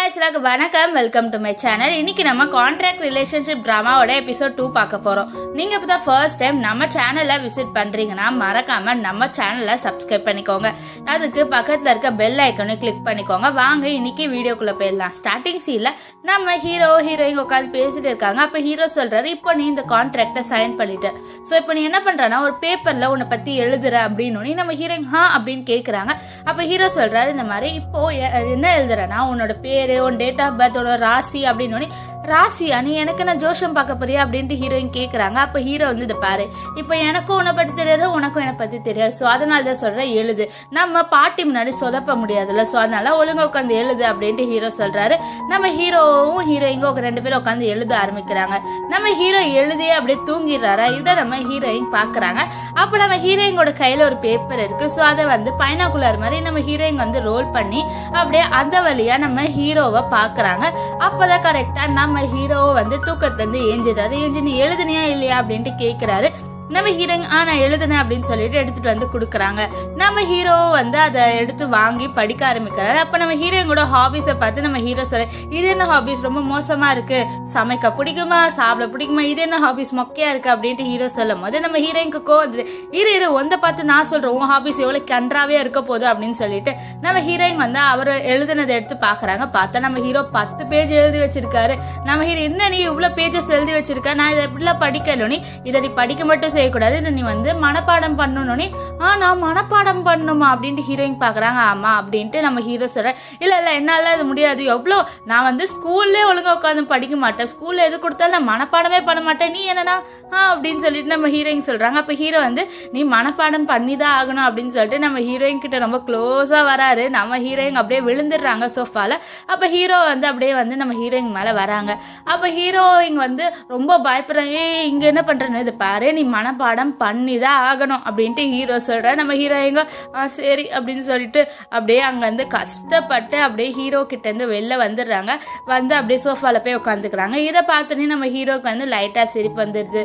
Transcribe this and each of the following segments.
guys எல்லாருக்கும் வணக்கம் welcome to my channel இன்னைக்கு நம்ம கான்ட்ராக்ட் ரிலேஷன்ஷிப் ட்ராமாவோட எபிசோட் டூ பார்க்க போறோம் நீங்க இப்போ தான் ஃபர்ஸ்ட் டைம் நம்ம சேனலை விசிட் பண்றீங்கன்னா மறக்காம நம்ம சேனலை சப்ஸ்கிரைப் பண்ணிக்கோங்க அதுக்கு பக்கத்துல இருக்க பெல் ஐக்கனை கிளிக் பண்ணிக்கோங்க வாங்க இன்னைக்கு வீடியோக்குள்ள போயிடலாம் ஸ்டார்டிங் சீன்ல நம்ம ஹீரோ ஹீரோயின் உட்காந்து பேசிட்டு இருக்காங்க அப்ப ஹீரோ சொல்றாரு இப்போ நீ இந்த கான்ட்ராக்டை சைன் பண்ணிட்டு ஸோ இப்போ நீ என்ன பண்றனா ஒரு பேப்பர்ல உன்னை பத்தி எழுதுற அப்படின்னு நம்ம ஹீரோயின் ஹா அப்படின்னு கேக்குறாங்க அப்ப ஹீரோ சொல்றாரு இந்த மாதிரி இப்போ எ- என்ன எழுதுறேன்னா உன்னோட பேரு உன் டேட் ஆஃப் பர்த் உன்னோட ராசி அப்படின்னு ராசியா நீ எனக்கு நான் ஜோஷம் பார்க்க போறியா அப்படின்ட்டு ஹீரோயின் கேக்குறாங்க அப்ப ஹீரோ வந்து இதை பாரு இப்போ எனக்கும் உன்னை பத்தி தெரியாது உனக்கும் என்னை பத்தி தெரியாது ஸோ அதனால தான் சொல்றேன் எழுது நம்ம பாட்டி முன்னாடி சொதப்ப முடியாதுல்ல ஸோ அதனால ஒழுங்கா உட்காந்து எழுது அப்படின்ட்டு ஹீரோ சொல்றாரு நம்ம ஹீரோவும் ஹீரோயிங்கும் ரெண்டு பேரும் உட்காந்து எழுத ஆரம்பிக்கிறாங்க நம்ம ஹீரோ எழுதியே அப்படியே தூங்கிடுறாரா இதை நம்ம ஹீரோயின் பாக்குறாங்க அப்ப நம்ம ஹீரோயினோட கையில ஒரு பேப்பர் இருக்கு ஸோ அதை வந்து பைனாக்குலர் மாதிரி நம்ம ஹீரோயின் வந்து ரோல் பண்ணி அப்படியே அந்த வழியா நம்ம ஹீரோவை பாக்குறாங்க அப்பதான் கரெக்டா நம்ம ஹீரோவை வந்து தூக்கத்துல இருந்து ஏஞ்சிட்டாரு ஏஞ்சி நீ எழுதுனியா இல்லையா அப்படின்ட்டு கேக்குறாரு நம்ம ஹீரோயின் ஆ நான் எழுதுனேன் அப்படின்னு சொல்லிட்டு எடுத்துட்டு வந்து கொடுக்குறாங்க நம்ம ஹீரோ வந்து அதை எடுத்து வாங்கி படிக்க ஆரம்பிக்கிறாரு அப்ப நம்ம ஹீரோயின் கூட ஹாபிஸை பார்த்து நம்ம ஹீரோ சொல்ல இது என்ன ஹாபிஸ் ரொம்ப மோசமா இருக்கு சமைக்க பிடிக்குமா சாப்பிட பிடிக்குமா இது என்ன ஹாபிஸ் மொக்கையா இருக்கு அப்படின்ட்டு ஹீரோ சொல்லும் போது நம்ம ஹீரோயினுக்கு கோ வந்துட்டு, இரு இரு ஒந்த பார்த்து நான் சொல்றேன் உன் ஹாபிஸ் எவ்வளவு கன்றாவே இருக்க போகுது அப்படின்னு சொல்லிட்டு நம்ம ஹீரோயின் வந்து அவர் எழுதுனதை எடுத்து பாக்குறாங்க பார்த்தா நம்ம ஹீரோ பத்து பேஜ் எழுதி வச்சிருக்காரு நம்ம ஹீரோ என்ன நீ இவ்வளவு பேஜஸ் எழுதி வச்சிருக்க நான் இதை எப்படிலாம் படிக்கல நீ இதை நீ படிக்க மட்டும் செய்யக்கூடாது இதை நீ வந்து மனப்பாடம் பண்ணணும் நீ ஆ நான் மனப்பாடம் பண்ணணுமா அப்படின்ட்டு ஹீரோயின் பாக்குறாங்க ஆமா அப்படின்ட்டு நம்ம ஹீரோ சொல்ற இல்ல இல்ல என்னால இது முடியாது எவ்வளோ நான் வந்து ஸ்கூல்லே ஒழுங்கா உட்காந்து படிக்க மாட்டேன் ஸ்கூல்ல எது கொடுத்தாலும் நான் மனப்பாடமே பண்ண மாட்டேன் நீ என்னன்னா ஆ அப்படின்னு சொல்லிட்டு நம்ம ஹீரோயின் சொல்றாங்க அப்ப ஹீரோ வந்து நீ மனப்பாடம் பண்ணி தான் ஆகணும் அப்படின்னு சொல்லிட்டு நம்ம ஹீரோயின் கிட்ட ரொம்ப க்ளோஸா வராரு நம்ம ஹீரோயின் அப்படியே விழுந்துடுறாங்க சோஃபால அப்ப ஹீரோ வந்து அப்படியே வந்து நம்ம ஹீரோயின் மேல வராங்க அப்ப ஹீரோயின் வந்து ரொம்ப பயப்படுறாங்க ஏய் இங்க என்ன பண்றேன்னு இது பாரு நீ மனப்பாடம் பண்ணி தான் ஆகணும் அப்படின்ட்டு ஹீரோ சொல்ற நம்ம ஹீரோயிங்க ஆ சரி அப்படின்னு சொல்லிட்டு அப்படியே அங்க இருந்து கஷ்டப்பட்டு அப்படியே ஹீரோ கிட்ட இருந்து வெளில வந்துடுறாங்க வந்து அப்படியே சோஃபால போய் உட்காந்துக்கிறாங்க இதை பார்த்தோன்னே நம்ம ஹீரோக்கு வந்து லைட்டா சிரிப்பு வந்துடுது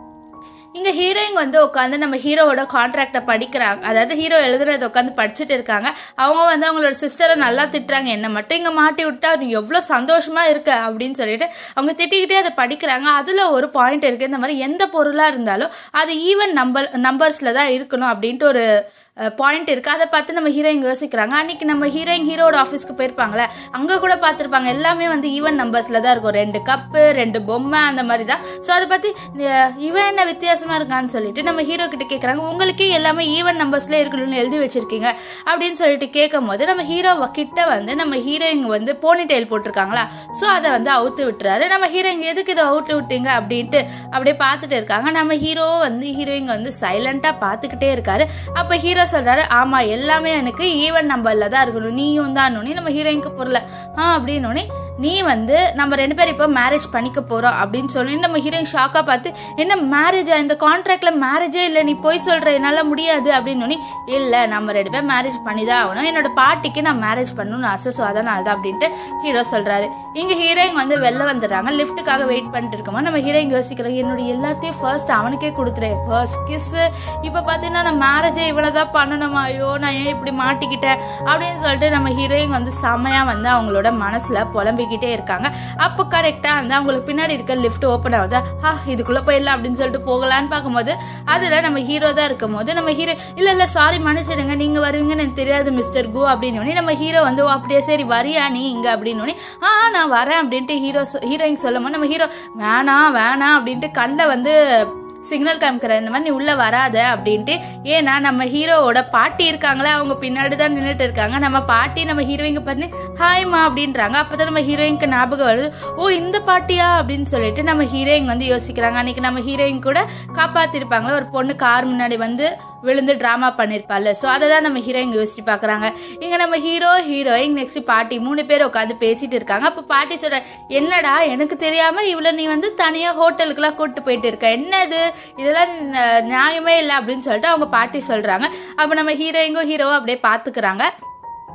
இங்க ஹீரோயின் வந்து உட்காந்து நம்ம ஹீரோவோட கான்ட்ராக்டை படிக்கிறாங்க அதாவது ஹீரோ எழுதுறத உட்காந்து படிச்சுட்டு இருக்காங்க அவங்க வந்து அவங்களோட சிஸ்டரை நல்லா திட்டுறாங்க என்ன மட்டும் இங்க மாட்டி விட்டா நீ எவ்வளவு சந்தோஷமா இருக்க அப்படின்னு சொல்லிட்டு அவங்க திட்டிக்கிட்டே அதை படிக்கிறாங்க அதுல ஒரு பாயிண்ட் இருக்கு இந்த மாதிரி எந்த பொருளா இருந்தாலும் அது ஈவன் நம்பர் நம்பர்ஸ்ல தான் இருக்கணும் அப்படின்ட்டு ஒரு பாயிண்ட் இருக்கு அதை பார்த்து நம்ம ஹீரோயின் யோசிக்கிறாங்க அன்னைக்கு நம்ம ஹீரோயின் ஹீரோட ஆஃபீஸ்க்கு போயிருப்பாங்களே அங்க கூட பார்த்துருப்பாங்க எல்லாமே வந்து ஈவன் நம்பர்ஸ்ல தான் இருக்கும் ரெண்டு கப்பு ரெண்டு பொம்மை அந்த மாதிரி தான் ஸோ அதை பத்தி அஹ், இவன் என்ன வித்தியாசமா இருக்கான்னு சொல்லிட்டு நம்ம ஹீரோ கிட்ட கேட்குறாங்க உங்களுக்கே எல்லாமே ஈவன் நம்பர்ஸ்ல இருக்கணும்னு எழுதி வச்சிருக்கீங்க அப்படின்னு சொல்லிட்டு கேட்கும் போது நம்ம ஹீரோ கிட்ட வந்து நம்ம ஹீரோயின் வந்து போனி டெயில் போட்டிருக்காங்களா ஸோ அதை வந்து அவுத்து விட்டுறாரு நம்ம ஹீரோயின் எதுக்கு இதை அவுத்து விட்டீங்க அப்படின்ட்டு அப்படியே பார்த்துட்டு இருக்காங்க நம்ம ஹீரோ வந்து ஹீரோயின் வந்து சைலண்டா பார்த்துக்கிட்டே இருக்காரு அப்ப ஹீரோ சொல்றாரு ஆமா எல்லாமே எனக்கு ஈவன் நம்பர்ல தான் இருக்கணும் நீயும் தான் நம்ம ஹீரோயினுக்கு புரியல ஆ அப்படின்னு நீ வந்து நம்ம ரெண்டு பேரும் இப்போ மேரேஜ் பண்ணிக்க போறோம் அப்படின்னு சொல்லி நம்ம ஹீரோயின் ஷாக்கா பார்த்து என்ன மேரேஜா இந்த கான்ட்ராக்ட்ல மேரேஜே இல்லை நீ போய் சொல்ற என்னால முடியாது அப்படின்னு இல்ல நம்ம ரெண்டு பேரும் மேரேஜ் பண்ணி தான் ஆகணும் என்னோட பாட்டிக்கு நான் மேரேஜ் பண்ணணும்னு ஆசை ஸோ அதனால தான் அப்படின்ட்டு ஹீரோ சொல்றாரு இங்க ஹீரோயின் வந்து வெளில வந்துடுறாங்க லிஃப்ட்டுக்காக வெயிட் பண்ணிட்டு இருக்கோம் நம்ம ஹீரோயின் யோசிக்கிறோம் என்னோட எல்லாத்தையும் ஃபர்ஸ்ட் அவனுக்கே கொடுத்துறேன் ஃபர்ஸ்ட் கிஸ் இப்போ பார்த்தீங்கன்னா நான் மேரேஜே இவ்வளோதான் பண்ணணுமா ஐயோ நான் ஏன் இப்படி மாட்டிக்கிட்டேன் அப்படின்னு சொல்லிட்டு நம்ம ஹீரோயின் வந்து செமையா வந்து அவங்களோட மனசுல புலம்பிக்கிட்டே இருக்காங்க அப்போ கரெக்டா வந்து அவங்களுக்கு பின்னாடி இருக்க லிஃப்ட் ஓப்பன் ஆகுது ஆ இதுக்குள்ள போயிடலாம் அப்படின்னு சொல்லிட்டு போகலான்னு பார்க்கும்போது அதுல நம்ம ஹீரோ தான் இருக்கும் போது நம்ம ஹீரோ இல்ல இல்ல சாரி மன்னிச்சிடுங்க நீங்க வருவீங்கன்னு எனக்கு தெரியாது மிஸ்டர் கு அப்படின்னு உடனே நம்ம ஹீரோ வந்து "ஓ, அப்படியே சரி வரியா நீ இங்க அப்படின்னு உடனே, ஆ நான் வரேன் அப்படின்ட்டு ஹீரோ ஹீரோயின் சொல்லும் போது நம்ம ஹீரோ வேணாம் வேணாம் அப்படின்ட்டு கண்ணில் வந்து சிக்னல் காமிக்கிற இந்த மாதிரி நீ உள்ள வராத அப்படின்ட்டு ஏன்னா நம்ம ஹீரோவோட பாட்டி இருக்காங்களே அவங்க பின்னாடி தான் நின்றுட்டு இருக்காங்க நம்ம பாட்டி நம்ம ஹீரோயிங்க பார்த்து ஹாய்மா அப்படின்றாங்க அப்பதான் நம்ம ஹீரோயினுக்கு ஞாபகம் வருது ஓ இந்த பாட்டியா அப்படின்னு சொல்லிட்டு நம்ம ஹீரோயின் வந்து யோசிக்கிறாங்க அன்னைக்கு நம்ம ஹீரோயின் கூட காப்பாத்திருப்பாங்களே ஒரு பொண்ணு கார் முன்னாடி வந்து விழுந்து ட்ராமா பண்ணியிருப்பாள்ல ஸோ அதை தான் நம்ம ஹீரோயின் யோசிச்சு பார்க்குறாங்க இங்கே நம்ம ஹீரோ ஹீரோயின் நெக்ஸ்ட் பாட்டி மூணு பேர் உட்காந்து பேசிட்டு இருக்காங்க அப்போ பாட்டி சொல்ற என்னடா எனக்கு தெரியாம இவ்வளோ நீ வந்து தனியாக ஹோட்டலுக்குலாம் கூப்பிட்டு போயிட்டு இருக்க என்னது இதெல்லாம் ந- நியாயமே இல்லை அப்படின்னு சொல்லிட்டு அவங்க பாட்டி சொல்றாங்க அப்போ நம்ம ஹீரோயிங்கும் ஹீரோவும் அப்படியே பார்த்துக்கிறாங்க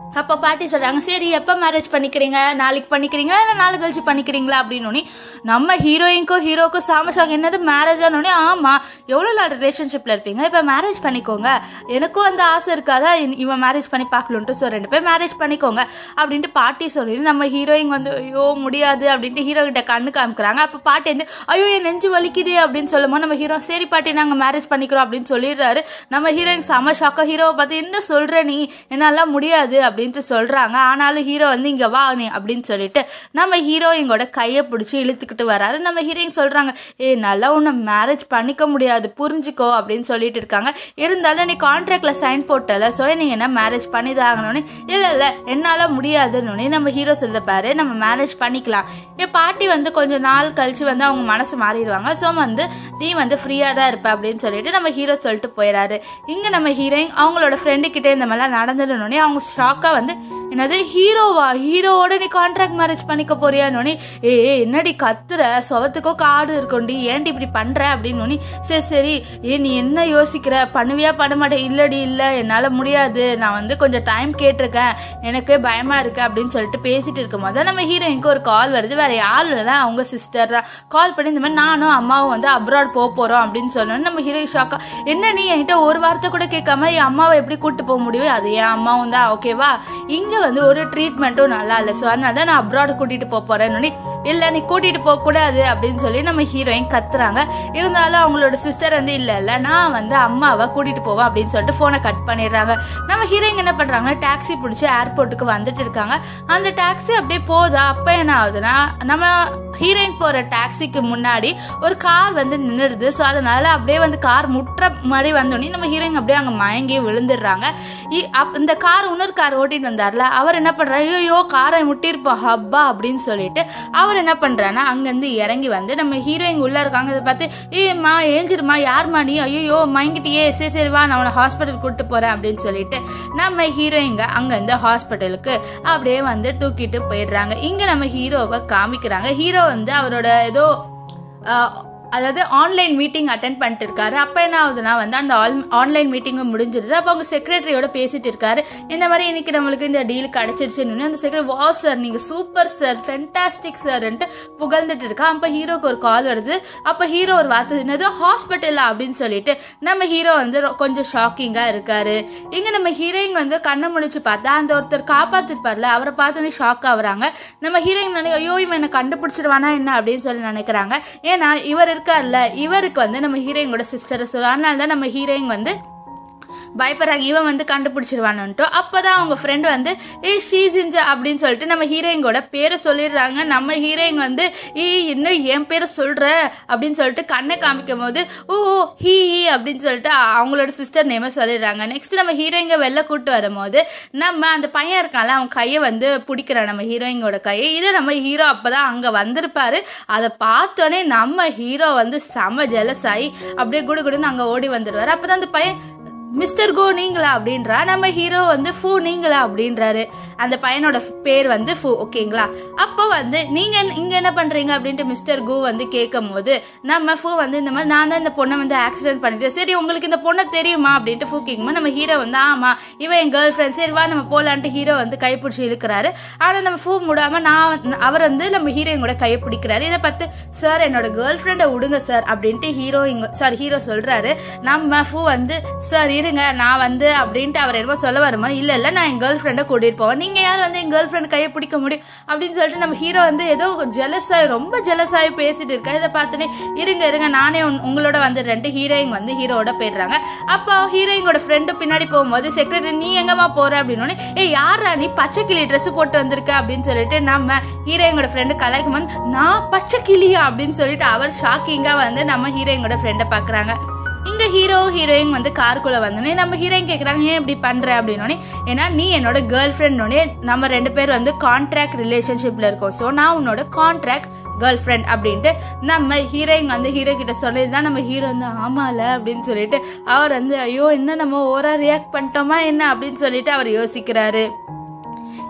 அப்போ பாட்டி சொல்கிறாங்க சரி எப்போ மேரேஜ் பண்ணிக்கிறீங்க நாளைக்கு பண்ணிக்கிறீங்களா இல்லை நாளை கழிச்சு பண்ணிக்கிறீங்களா அப்படின்னு நம்ம ஹீரோயினுக்கும் ஹீரோக்கும் சாமஷாங்க என்னது மேரேஜ் ஆனோடனே ஆமாம் எவ்வளோ நாள் ரிலேஷன்ஷிப்பில் இருப்பீங்க இப்போ மேரேஜ் பண்ணிக்கோங்க எனக்கும் அந்த ஆசை இருக்காதா இ- இவன் மேரேஜ் பண்ணி பார்க்கலுன்ட்டு ஸோ ரெண்டு பேர் மேரேஜ் பண்ணிக்கோங்க அப்படின்ட்டு பாட்டி சொல்லி நம்ம ஹீரோயின் வந்து ஐயோ முடியாது அப்படின்ட்டு ஹீரோ கிட்ட கண்ணு காமிக்கிறாங்க அப்போ பாட்டி வந்து ஐயோ என் நெஞ்சு வலிக்குது அப்படின்னு சொல்லும்போது நம்ம ஹீரோ சரி பாட்டி நாங்கள் மேரேஜ் பண்ணிக்கிறோம் அப்படின்னு சொல்லிடுறாரு நம்ம ஹீரோயின் செம ஷாக்கா ஹீரோவை பார்த்து என்ன சொல்கிற நீ என்னால முடியாது அப்படின்ட்டு சொல்கிறாங்க ஆனாலும் ஹீரோ வந்து இங்கே வா நீ அப்படின்னு சொல்லிட்டு நம்ம ஹீரோயிங்கோட கையை பிடிச்சி இழுத்துக்கிட்டு வராரு நம்ம ஹீரோயின் சொல்கிறாங்க ஏ நல்லா உன்னை மேரேஜ் பண்ணிக்க முடியாது புரிஞ்சுக்கோ அப்படின்னு சொல்லிட்டு இருக்காங்க இருந்தாலும் நீ கான்ட்ராக்ட்ல சைன் போட்டல ஸோ நீ என்ன மேரேஜ் பண்ணி தான் ஆகணும்னு இல்லை இல்லை என்னால் முடியாதுன்னு நம்ம ஹீரோ சொல்ல பாரு நம்ம மேரேஜ் பண்ணிக்கலாம் என் பாட்டி வந்து கொஞ்சம் நாள் கழிச்சு வந்து அவங்க மனசு மாறிடுவாங்க ஸோ வந்து நீ வந்து ஃப்ரீயாக தான் இருப்ப அப்படின்னு சொல்லிட்டு நம்ம ஹீரோ சொல்லிட்டு போயிடாரு இங்கே நம்ம ஹீரோயின் அவங்களோட ஃப்ரெண்டு கிட்டே இந்த மாதிரிலாம் நடந்துடனே அவங்க ஷாக்காக வந்து என்னது ஹீரோவா ஹீரோவோட நீ கான்ட்ராக்ட் மேரேஜ் பண்ணிக்க போறியான்னு ஏ என்னடி கத்துற சொவத்துக்கோ காடு இருக்கும்டி ஏன்டி இப்படி பண்ற அப்படின்னு சரி சரி ஏ நீ என்ன யோசிக்கிற பண்ணுவியா பண்ண மாட்டேன் இல்லடி இல்ல என்னால முடியாது நான் வந்து கொஞ்சம் டைம் கேட்டிருக்கேன் எனக்கு பயமா இருக்கு அப்படின்னு சொல்லிட்டு பேசிட்டு இருக்கும் போது நம்ம ஹீரோயினுக்கு ஒரு கால் வருது வேற யாரும் இல்லை அவங்க சிஸ்டர் தான் கால் பண்ணி இந்த மாதிரி நானும் அம்மாவும் வந்து அப்ராட் போக போறோம் அப்படின்னு சொன்னோன்னு நம்ம ஹீரோயின் ஷாக்கா என்ன நீ என்கிட்ட ஒரு வார்த்தை கூட கேட்காம என் அம்மாவை எப்படி கூட்டு போக முடியும் அது என் அம்மாவும் தான் ஓகேவா இங்க வந்து ஒரு ட்ரீட்மெண்ட்டும் நல்லா இல்லை ஸோ அதனால தான் நான் அப்ராட் கூட்டிட்டு போக போறேன்னு இல்ல நீ கூட்டிட்டு போக கூடாது அப்படின்னு சொல்லி நம்ம ஹீரோயின் கத்துறாங்க இருந்தாலும் அவங்களோட சிஸ்டர் வந்து இல்ல இல்ல நான் வந்து அம்மாவை கூட்டிட்டு போவேன் அப்படின்னு சொல்லிட்டு போனை கட் பண்ணிடுறாங்க நம்ம ஹீரோயின் என்ன பண்றாங்க டாக்ஸி பிடிச்சி ஏர்போர்ட்டுக்கு வந்துட்டு இருக்காங்க அந்த டாக்ஸி அப்படியே போதா அப்ப என்ன ஆகுதுன்னா நம்ம ஹீரோயின் போற டாக்ஸிக்கு முன்னாடி ஒரு கார் வந்து நின்றுடுது ஸோ அதனால அப்படியே வந்து கார் முட்டுற மாதிரி வந்தோடனே நம்ம ஹீரோயின் அப்படியே அங்கே மயங்கி விழுந்துடுறாங்க இ- அப்- இந்த கார் இன்னொரு கார் ஓட்டிட்டு வந்தார்ல அவர் என்ன பண்றாரு ஐயோ காரை முட்டிருப்போம் ஹப்பா அப்படின்னு சொல்லிட்டு அவர் என்ன பண்றாருன்னா அங்கேருந்து இறங்கி வந்து நம்ம ஹீரோயின் உள்ள இருக்காங்க இதை பார்த்து ஏம்மா ஏஞ்சிருமா யார்மா நீ ஐயோ மயங்கிட்டியே சரி சரி வா நான் உன்னை ஹாஸ்பிட்டல் கூட்டு போறேன் அப்படின்னு சொல்லிட்டு நம்ம ஹீரோயிங்க அங்கேருந்து ஹாஸ்பிட்டலுக்கு அப்படியே வந்து தூக்கிட்டு போயிடுறாங்க இங்க நம்ம ஹீரோவை காமிக்கிறாங்க ஹீரோ வந்து அவரோட ஏதோ அஹ், அதாவது ஆன்லைன் மீட்டிங் அட்டன் பண்ணிட்டு இருக்காரு அப்போ என்ன ஆகுதுன்னா வந்து அந்த ஆன்லைன் மீட்டிங்கும் முடிஞ்சிருது அப்போ அவங்க செக்ரட்டரியோட பேசிட்டு இருக்காரு இந்த மாதிரி இன்னைக்கு நம்மளுக்கு இந்த டீல் கிடைச்சிருச்சுன்னு அந்த செக்ரட்டரி வா சார் நீங்கள் சூப்பர் சார் ஃபென்டாஸ்டிக் சார்ன்ட்டு புகழ்ந்துட்டு இருக்கா அப்போ ஹீரோக்கு ஒரு கால் வருது அப்போ ஹீரோ ஒரு வார்த்தை என்னது ஹாஸ்பிட்டலா அப்படின்னு சொல்லிட்டு நம்ம ஹீரோ வந்து ரொ- கொஞ்சம் ஷாக்கிங்காக இருக்காரு இங்கே நம்ம ஹீரோயின் வந்து கண்ணை முழிச்சு பார்த்தா அந்த ஒருத்தர் காப்பாத்திருப்பார்ல அவரை பார்த்தோன்னே ஷாக் ஆகுறாங்க நம்ம ஹீரோயின் நினை ஐயோ இவன் என்ன கண்டுபிடிச்சிடுவானா என்ன அப்படின்னு சொல்லி நினைக்கிறாங்க ஏன்னா இவர் இருக்கார்ல இவருக்கு வந்து நம்ம ஹீரோயினோட சிஸ்டரை சொல்ல அதனால தான் நம்ம ஹீரோயின் வந்து பயப்படுறாங்க இவன் வந்து கண்டுபிடிச்சிருவானுன்ட்டு அப்போதான் அவங்க ஃப்ரெண்டு வந்து ஏ ஷீஜிஞ்சா அப்படின்னு சொல்லிட்டு நம்ம ஹீரோயினோட பேரை சொல்லிடுறாங்க நம்ம ஹீரோயின் வந்து ஏ இன்னும் என் பேரை சொல்ற அப்படின்னு சொல்லிட்டு கண்ணை காமிக்கும் போது ஓ ஓ, ஹீ ஹீ அப்படின்னு சொல்லிட்டு அவங்களோட சிஸ்டர் நேமை சொல்லிடுறாங்க நெக்ஸ்ட் நம்ம ஹீரோயிங்க வெளில கூட்டு வரும்போது நம்ம அந்த பையன் இருக்கான்ல அவன் கையை வந்து பிடிக்கிறான் நம்ம ஹீரோயினோட கையை இதை நம்ம ஹீரோ அப்பதான் அங்க வந்திருப்பாரு அதை பார்த்தோன்னே நம்ம ஹீரோ வந்து செம ஜெலஸ் ஆகி அப்படியே குடு குடுன்னு அங்க ஓடி வந்துடுவாரு அப்பதான் அந்த பையன் மிஸ்டர் கோ நீங்களா அப்படின்றா நம்ம ஹீரோ வந்து ஃபூ நீங்களா அப்படின்றாரு அந்த பையனோட பேர் வந்து ஃபூ ஓகேங்களா அப்போ வந்து நீங்க என்ன- இங்க என்ன பண்றீங்க அப்படின்ட்டு மிஸ்டர் கு வந்து கேட்கும் போது நம்ம ஃபூ வந்து இந்த மாதிரி நான் தான் இந்த பொண்ணை வந்து ஆக்சிடென்ட் பண்ணிட்டேன் சரி உங்களுக்கு இந்த பொண்ணை தெரியுமா அப்படின்ட்டு ஃபூ கேட்கும்போது நம்ம ஹீரோ வந்து ஆமா இவன் என் கேர்ள் ஃப்ரெண்ட் சரி வா நம்ம போலான்ட்டு ஹீரோ வந்து கைப்பிடிச்சி இழுக்கிறாரு ஆனா நம்ம ஃபூ முடாம நான் வந்து- அவர் வந்து நம்ம ஹீரோயின் கூட கையை பிடிக்கிறாரு இதை பார்த்து சார் என்னோட கேர்ள் ஃப்ரெண்டை விடுங்க சார் அப்படின்ட்டு ஹீரோ சாரி ஹீரோ சொல்றாரு நம்ம ஃபூ வந்து சார் இருங்க நான் வந்து அப்படின்ட்டு அவர் என்னமோ சொல்ல வருமா இல்ல இல்ல நான் என் கேர்ள் ஃப்ரெண்டை கூட்டிட்டு போவேன் நீங்க யார் வந்து என் கேர்ள் ஃப்ரெண்ட் கையை பிடிக்க முடியும் அப்படின்னு சொல்லிட்டு நம்ம ஹீரோ வந்து ஏதோ ஜெலஸாகி ரொம்ப ஜெலஸாகி பேசிட்டு இருக்கா இதை பார்த்துட்டு இருங்க இருங்க நானே உன்- உங்களோட வந்துடுறேன்ட்டு ஹீரோயின் வந்து ஹீரோட போயிடுறாங்க அப்போ ஹீரோயினோட ஃப்ரெண்டு பின்னாடி போகும்போது செக்ரட்டரி நீ எங்கம்மா போற அப்படின்னு ஏ யாரா நீ பச்சை கிளி ட்ரெஸ் போட்டு வந்திருக்க அப்படின்னு சொல்லிட்டு நம்ம ஹீரோயினோட ஃப்ரெண்டு கலாய்க்குமன் நான் பச்சை கிளியா அப்படின்னு சொல்லிட்டு அவர் ஷாக்கிங்கா வந்து நம்ம ஹீரோயினோட ஃப்ரெண்டை பாக்குறாங்க இங்க ஹீரோ ஹீரோயின் வந்து காருக்குள்ள வந்தோடனே நம்ம ஹீரோயின் கேக்குறாங்க ஏன் இப்படி பண்ற அப்படின்னோடனே ஏன்னா நீ என்னோட கேர்ள் ஃப்ரெண்ட்னோடனே நம்ம ரெண்டு பேர் வந்து கான்ட்ராக்ட் ரிலேஷன்ஷிப்ல இருக்கோம் ஸோ நான் உன்னோட கான்ட்ராக்ட் கேர்ள் ஃப்ரெண்ட் அப்படின்ட்டு நம்ம ஹீரோயின் வந்து ஹீரோ கிட்ட சொன்னது தான் நம்ம ஹீரோ வந்து ஆமால அப்படின்னு சொல்லிட்டு அவர் வந்து ஐயோ என்ன நம்ம ஓரா ரியாக்ட் பண்ணிட்டோமா என்ன அப்படின்னு சொல்லிட்டு அவர் யோசிக்கிறாரு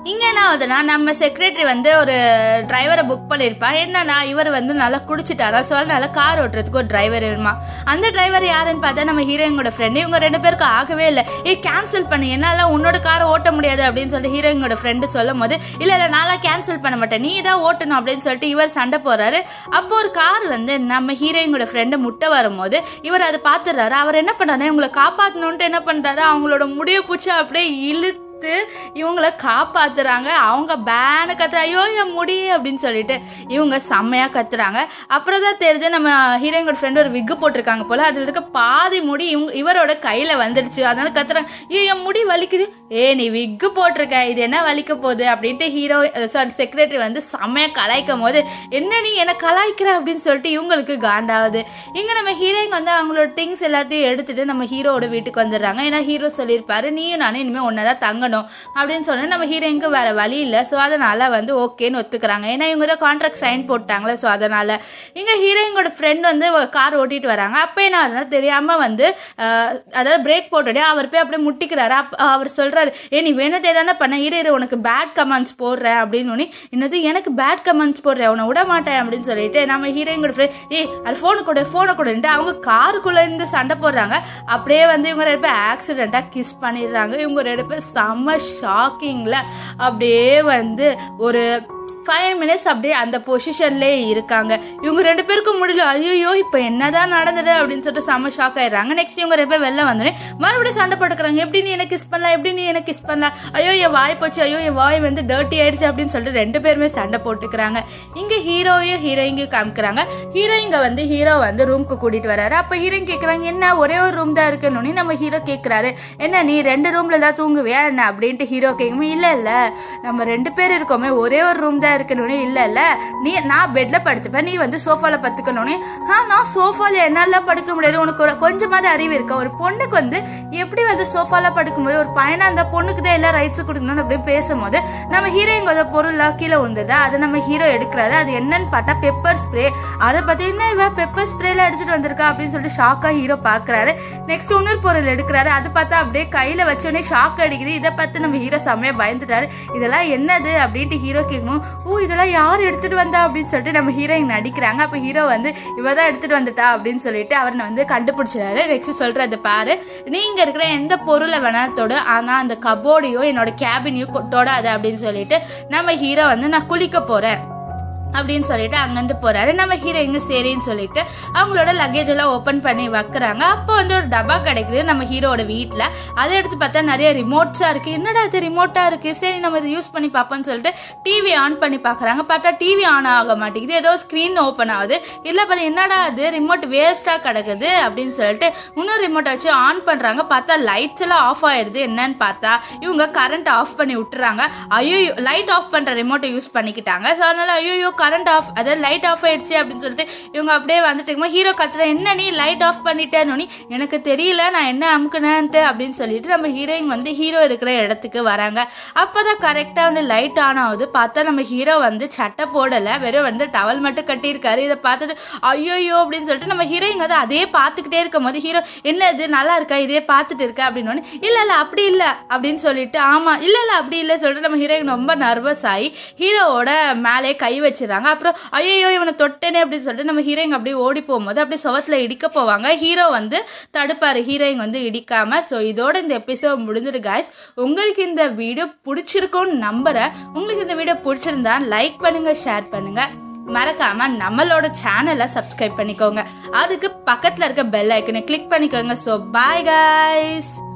இங்க என்ன ஆகுதுன்னா நம்ம செக்ரட்டரி வந்து ஒரு டிரைவரை புக் பண்ணியிருப்பா என்னன்னா இவர் வந்து நல்லா குடிச்சிட்டாரா ஸோ அதனால கார் ஓட்டுறதுக்கு ஒரு டிரைவர் வேணுமா அந்த டிரைவர் யாருன்னு பார்த்தா நம்ம ஹீரோயினோட ஃப்ரெண்டு இவங்க ரெண்டு பேருக்கு ஆகவே இல்லை ஏ கேன்சல் பண்ணி என்னால உன்னோட காரை ஓட்ட முடியாது அப்படின்னு சொல்லிட்டு ஹீரோயினோட ஃப்ரெண்டு சொல்லும் போது இல்ல இல்ல நான்லாம் கேன்சல் பண்ண மாட்டேன் நீ தான் ஓட்டணும் அப்படின்னு சொல்லிட்டு இவர் சண்டை போறாரு அப்போ ஒரு கார் வந்து நம்ம ஹீரோயினோட ஃப்ரெண்டு முட்டை வரும்போது இவர் அதை பார்த்துடுறாரு அவர் என்ன பண்றாரு இவங்களை காப்பாத்தணும்ட்டு என்ன பண்றாரு அவங்களோட முடிய பூச்சி அப்படியே இழுத்து இவங்கள காப்பாத்துறாங்க அவங்க பேனு கத்துற ஐயோ என் முடி அப்படின்னு சொல்லிட்டு இவங்க செம்மையா கத்துறாங்க அப்புறம் தான் தெரியுது நம்ம ஹீரோயினோட ஃப்ரெண்ட் ஒரு விக்கு போட்டிருக்காங்க போல அதுல இருக்க பாதி முடி இவங்க இவரோட கையில வந்துடுச்சு அதனால கத்துறாங்க ஏ என் முடி வலிக்குது ஏ நீ விக்கு போட்டிருக்க இது என்ன வலிக்க போகுது அப்படின்ட்டு ஹீரோ சாரி செக்ரட்டரி வந்து செம்மையா கலாய்க்கும் போது என்ன நீ என்ன கலாய்க்கிற அப்படின்னு சொல்லிட்டு இவங்களுக்கு காண்டாகுது இங்க நம்ம ஹீரோயின் வந்து அவங்களோட திங்ஸ் எல்லாத்தையும் எடுத்துட்டு நம்ம ஹீரோவோட வீட்டுக்கு வந்துடுறாங்க ஏன்னா ஹீரோ சொல்லியிருப்பாரு நீயும் நானும் இனிமே ஒன்னதான் தங்கணும் அப்படின்னு சொன்னா நம்ம ஹீரோயினுக்கு வேற வழி இல்லை ஸோ அதனால வந்து ஓகேன்னு ஒத்துக்கிறாங்க ஏன்னா இவங்க தான் கான்ட்ராக்ட் சைன் போட்டாங்களே ஸோ அதனால இங்க ஹீரோயினோட ஃப்ரெண்ட் வந்து கார் ஓட்டிட்டு வராங்க அப்போ என்ன ஆகுதுன்னா தெரியாம வந்து அஹ், அதாவது பிரேக் போட்டோடே அவர் போய் அப்படியே முட்டிக்கிறாரு அப்ப அவர் சொல்றாரு ஏ நீ வேணுதே தானே பண்ண இரு இரு உனக்கு பேட் கமெண்ட்ஸ் போடுறேன் அப்படின்னு உடனே, என்னது எனக்கு பேட் கமெண்ட்ஸ் போடுறேன் உன்னை விட மாட்டேன் அப்படின்னு சொல்லிட்டு நம்ம ஹீரோயினோட ஃப்ரெண்ட் ஏய் அது ஃபோனு கொடு ஃபோனை கொடுன்ட்டு அவங்க காருக்குள்ள இருந்து சண்டை போடுறாங்க அப்படியே வந்து இவங்க ரெண்டு பேர் ஆக்சிடென்ட்டா கிஸ் பண்ணிடுறாங்க இவங்க ரெண்டு பேர் செம்ம ஷாக்கிங்ல அப்படியே வந்து ஒரு ஃபைவ் மினிட்ஸ் அப்படியே அந்த பொசிஷன்லேயே இருக்காங்க இவங்க ரெண்டு பேருக்கும் முடியல ஐயோ இப்போ என்னதான் நடந்தது அப்படின்னு சொல்லிட்டு செம்ம ஷாக் ஆயிடுறாங்க நெக்ஸ்ட் இவங்க ரெண்டு பேர் வெளில வந்தோடனே மறுபடியும் சண்டை போட்டுக்கிறாங்க எப்படி நீ எனக்கு கிஸ் பண்ணலாம் எப்படி நீ எனக்கு கிஸ் பண்ணலாம் ஐயோ என் வாய் போச்சு ஐயோ என் வாய் வந்து டர்ட்டி ஆயிடுச்சு அப்படின்னு சொல்லிட்டு ரெண்டு பேருமே சண்டை போட்டுக்கிறாங்க இங்க ஹீரோயும் ஹீரோயிங்கையும் காமிக்கிறாங்க ஹீரோயிங்க வந்து ஹீரோ வந்து ரூம்க்கு கூட்டிட்டு வராரு அப்ப ஹீரோயின் கேக்குறாங்க என்ன ஒரே ஒரு ரூம் தான் இருக்குன்னு நம்ம ஹீரோ கேக்குறாரு என்ன நீ ரெண்டு ரூம்ல தான் தூங்குவியா என்ன அப்படின்ட்டு ஹீரோ கேட்கும் இல்ல இல்ல நம்ம ரெண்டு பேர் இருக்கோமே ஒரே ஒரு ரூம் தான் இருக்கணும்னு இல்ல இல்ல நீ நான் பெட்ல படுத்துப்பேன் நீ வந்து சோஃபால பத்துக்கணும்னு ஆ நான் சோஃபால என்னால படுக்க முடியாது உனக்கு ஒரு கொஞ்சமாவது அறிவு இருக்கா ஒரு பொண்ணுக்கு வந்து எப்படி வந்து சோஃபால படுக்கும்போது ஒரு பையனா அந்த பொண்ணுக்கு தான் எல்லாம் ரைட்ஸ் கொடுக்கணும்னு அப்படி பேசும்போது நம்ம ஹீரோயிங்கோட பொருள்லாம் கீழே விழுந்தது அதை நம்ம ஹீரோ எடுக்கிறாரு அது என்னன்னு பார்த்தா பெப்பர் ஸ்ப்ரே அதை பத்தி என்ன இவ பெப்பர் ஸ்ப்ரேல எடுத்துட்டு வந்திருக்கா அப்படின்னு சொல்லிட்டு ஷாக்கா ஹீரோ பாக்குறாரு நெக்ஸ்ட் இன்னொரு பொருள் எடுக்கிறாரு அது பார்த்தா அப்படியே கையில வச்சோடனே ஷாக் அடிக்குது இதை பார்த்து நம்ம ஹீரோ செம்மையா பயந்துட்டாரு இதெல்லாம் என்னது அப்படின்ட்டு ஹீரோ கேட்கணும் ஓ இதெல்லாம் யார் எடுத்துட்டு வந்தா அப்படின்னு சொல்லிட்டு நம்ம ஹீரோயின் நடிக்கிறாங்க அப்ப ஹீரோ வந்து இவ தான் எடுத்துட்டு வந்துட்டா அப்படின்னு சொல்லிட்டு அவரை வந்து கண்டுபிடிச்சிடாரு நெக்ஸ்ட் சொல்றது பாரு நீங்க இருக்கிற எந்த பொருளை வேணாலும் தொடு ஆனா அந்த கபோர்டையோ என்னோட கேபினையோ தொடாது அப்படின்னு சொல்லிட்டு நம்ம ஹீரோ வந்து நான் குளிக்க போறேன் அப்படின்னு சொல்லிட்டு அங்கேருந்து போறாரு நம்ம ஹீரோயிங்க சரின்னு சொல்லிட்டு அவங்களோட லக்கேஜ் எல்லாம் ஓப்பன் பண்ணி வைக்கிறாங்க அப்போ வந்து ஒரு டப்பா கிடைக்குது நம்ம ஹீரோட வீட்டில் அதை எடுத்து பார்த்தா நிறைய ரிமோட்ஸாக இருக்கு என்னடா இது ரிமோட்டாக இருக்கு சரி நம்ம இதை யூஸ் பண்ணி பார்ப்போம்னு சொல்லிட்டு டிவி ஆன் பண்ணி பார்க்குறாங்க பார்த்தா டிவி ஆன் ஆக மாட்டேங்குது ஏதோ ஸ்க்ரீன் ஓப்பன் ஆகுது இல்லை பார்த்தா என்னடா அது ரிமோட் வேஸ்ட்டாக கிடக்குது அப்படின்னு சொல்லிட்டு இன்னொரு ரிமோட்டை வச்சு ஆன் பண்ணுறாங்க பார்த்தா லைட்ஸ் எல்லாம் ஆஃப் ஆயிடுது என்னன்னு பார்த்தா இவங்க கரண்ட் ஆஃப் பண்ணி விட்டுறாங்க ஐயோ லைட் ஆஃப் பண்ணுற ரிமோட்டை யூஸ் பண்ணிக்கிட்டாங்க ஸோ அதனால ஐயோ கரண்ட் ஆஃப் அதாவது லைட் ஆஃப் ஆயிடுச்சு அப்படின்னு சொல்லிட்டு இவங்க அப்படியே வந்துட்டு இருக்கும்போது ஹீரோ கத்துற என்ன நீ லைட் ஆஃப் பண்ணிட்டேன்னு எனக்கு தெரியல நான் என்ன அமுக்குனேன்ட்டு அப்படின்னு சொல்லிட்டு நம்ம ஹீரோயின் வந்து ஹீரோ இருக்கிற இடத்துக்கு வராங்க அப்பதான் கரெக்டா வந்து லைட் ஆன் ஆகுது பார்த்தா நம்ம ஹீரோ வந்து சட்டை போடல வெறும் வந்து டவல் மட்டும் கட்டியிருக்காரு இதை பார்த்துட்டு ஐயோயோ அப்படின்னு சொல்லிட்டு நம்ம ஹீரோயின் வந்து அதே பார்த்துக்கிட்டே இருக்கும் போது ஹீரோ என்ன இது நல்லா இருக்கா இதே பார்த்துட்டு இருக்க அப்படின்னு உடனே, இல்ல இல்ல அப்படி இல்ல அப்படின்னு சொல்லிட்டு ஆமா இல்ல இல்ல அப்படி இல்ல சொல்லிட்டு நம்ம ஹீரோயின் ரொம்ப நர்வஸ் ஆகி ஹீரோவோட மேலே கை வச்சிடறாங்க அப்புறம் ஐயோ இவனை தொட்டேனே அப்படின்னு சொல்லிட்டு நம்ம ஹீரோயின் அப்படியே ஓடி போகும்போது அப்படியே சுவத்துல இடிக்க போவாங்க ஹீரோ வந்து தடுப்பாரு ஹீரோயின் வந்து இடிக்காம ஸோ இதோட இந்த எபிசோட் முடிஞ்சிரு guys உங்களுக்கு இந்த வீடியோ பிடிச்சிருக்கும்னு நம்புறேன் உங்களுக்கு இந்த வீடியோ பிடிச்சிருந்தா லைக் பண்ணுங்க ஷேர் பண்ணுங்க மறக்காம நம்மளோட சேனலை சப்ஸ்கிரைப் பண்ணிக்கோங்க அதுக்கு பக்கத்துல இருக்க பெல் ஐக்கனை கிளிக் பண்ணிக்கோங்க ஸோ பாய் guys